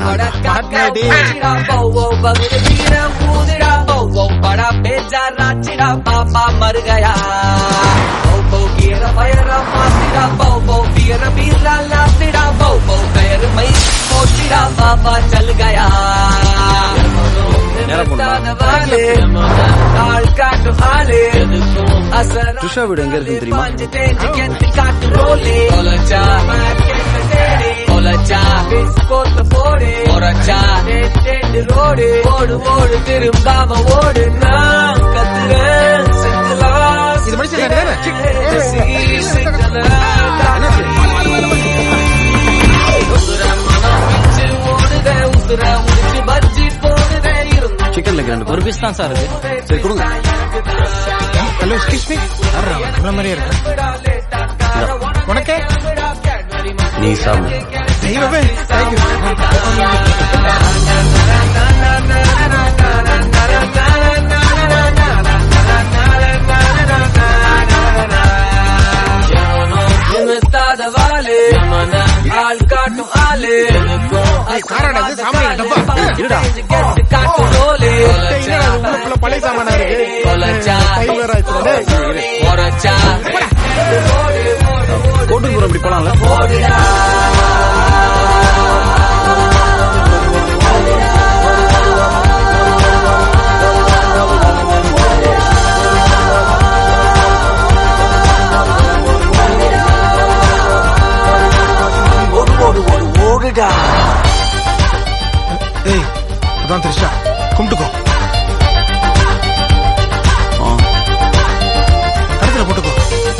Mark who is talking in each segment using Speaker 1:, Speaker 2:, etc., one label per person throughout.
Speaker 1: நான்
Speaker 2: மாட்டினாடி.
Speaker 3: பாப்பா மறு गया बो बो गियर फायर मासिरा बो बो गियर बीरा लासिरा बो बो पैर मई मोचिरा बाबा चल गया
Speaker 1: நேரா போகணுமா?
Speaker 3: வாலே ஆள் காட்டு ஆளே அசரா
Speaker 1: ட்ரிஷா வீடு எங்க இருக்குன்னு தெரியுமா?
Speaker 3: பஞ்சு தேஞ்சு கெத்து காட்டு ரோலே ஒலச்சா ஒலச்சா போத்த போடு ஒரச்சா ரோடு ஓடு ஓடு திரும்பாம ஓடு நான் கத்துறேன் செங்கலாம்
Speaker 2: இது மனுஷன் தானே?
Speaker 1: சிக்கன் லெக் ரெண்டு
Speaker 4: ஒரு
Speaker 1: பேரும்
Speaker 4: பீஸ் தான் சார் இருக்கு
Speaker 1: சரி கொடுங்க
Speaker 2: ஹலோ எக்ஸ்கியூஸ் மீ நம்மள மாதிரியே இருக்கு உனக்கே
Speaker 1: நீ சாப்பிடு
Speaker 2: தெய்வமே தேங்க்யூ
Speaker 3: ஆள் காட்டும் ஆளு
Speaker 2: காரடா இது சாமான் டப்பா
Speaker 1: இருடா
Speaker 3: காட்டும் ரோலே
Speaker 2: என்னடா இது உள்ளுக்குள்ள பழைய சாமானா இருக்கு டைம் வேற ஆயிடுச்சு டேய்.
Speaker 3: ஒரச்சா
Speaker 1: கோட்டுக்கு அப்படி போலாம்ல
Speaker 3: ஓடு ஓடு ஓடு ஓடுடா
Speaker 2: ஏய் அதான் திரிஷா கும்பிட்டுக்கோ
Speaker 1: ஆ.
Speaker 2: கருத்துல போட்டுக்கோ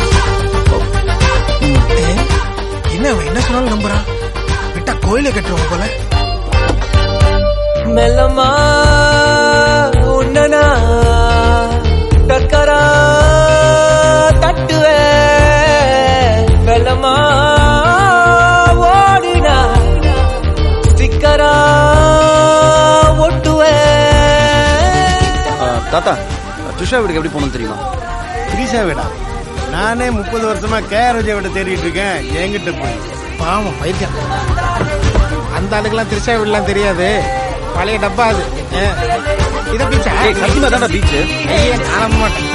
Speaker 2: ஏய், என்ன அவன் என்ன சொன்னாலும் நம்புறான் விட்டா கோயிலை கட்டுறவங்க போல
Speaker 3: மெல்லமா உன்னனா டக்கரா தட்டுவே மெல்லமா ஓடினா ஸ்டிக்கரா ஒட்டுவே
Speaker 1: ஆ, தாத்தா ட்ரிஷா வீட்டுக்கு எப்படி போகணும் தெரியுமா
Speaker 5: திரிஷா விடா நானே முப்பது வருஷமா கேரஜ விட தேடிட்டு இருக்கேன் என்கிட்ட போய்
Speaker 2: பாவம் பைத்தியம் அந்த ஆளுக்கெல்லாம் திரிஷா வீடுலாம் தெரியாது பழைய டப்பா அது அஹ். இத பீச்சா
Speaker 1: ஏய் சத்தியமா தான்டா பீச்
Speaker 2: ஐயே, நான் நம்ப மாட்டேன்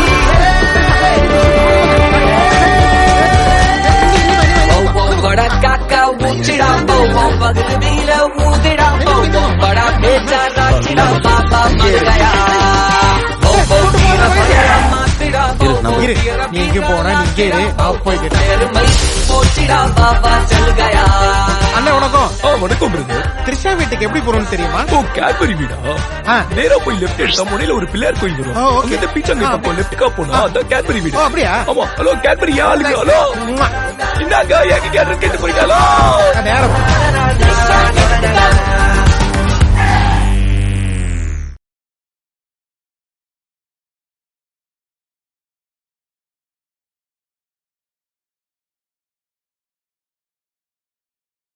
Speaker 3: बड़ा काका ऊंचड़ा बो बगल नीला ऊंचड़ा बो बड़ा बेचारा चिड़ा बाबा मर गया बो बो गिरा फया मातड़ा बो
Speaker 1: இரு, நம்ம-
Speaker 2: இரு நீ எங்க போனா நீ இங்கே இரு நான் போய்கிட்டேன்
Speaker 3: पैर मई मोचिड़ा बाबा चल गया
Speaker 2: அண்ணன் உனக்கும்
Speaker 6: ஆ வணக்கம் பிரதர்
Speaker 2: திரிஷா வீட்டுக்கு எப்படி போறோம்னு தெரியுமா
Speaker 6: ஓ கேட்பரி வீடா
Speaker 2: ஆ.
Speaker 6: நேரா போய் லெஃப்ட் எடுத்தா முனையில ஒரு பிள்ளையார் கோயில் வரும்
Speaker 2: ஓ, ஓகே.
Speaker 6: அங்க இந்த பீச்சங்க
Speaker 2: ஆ.
Speaker 6: போ லெஃப்ட்கா போனா அதான் கேட்பரி வீடு
Speaker 2: ஓ, அப்படியா?
Speaker 6: ஆமா ஹலோ கேட்பரி ஆளுங்க ஹலோ
Speaker 2: உம்மா.
Speaker 6: இந்தாங்க எங்க கேட்டு கேட்டு போயிட்டாலோ
Speaker 2: நேரம்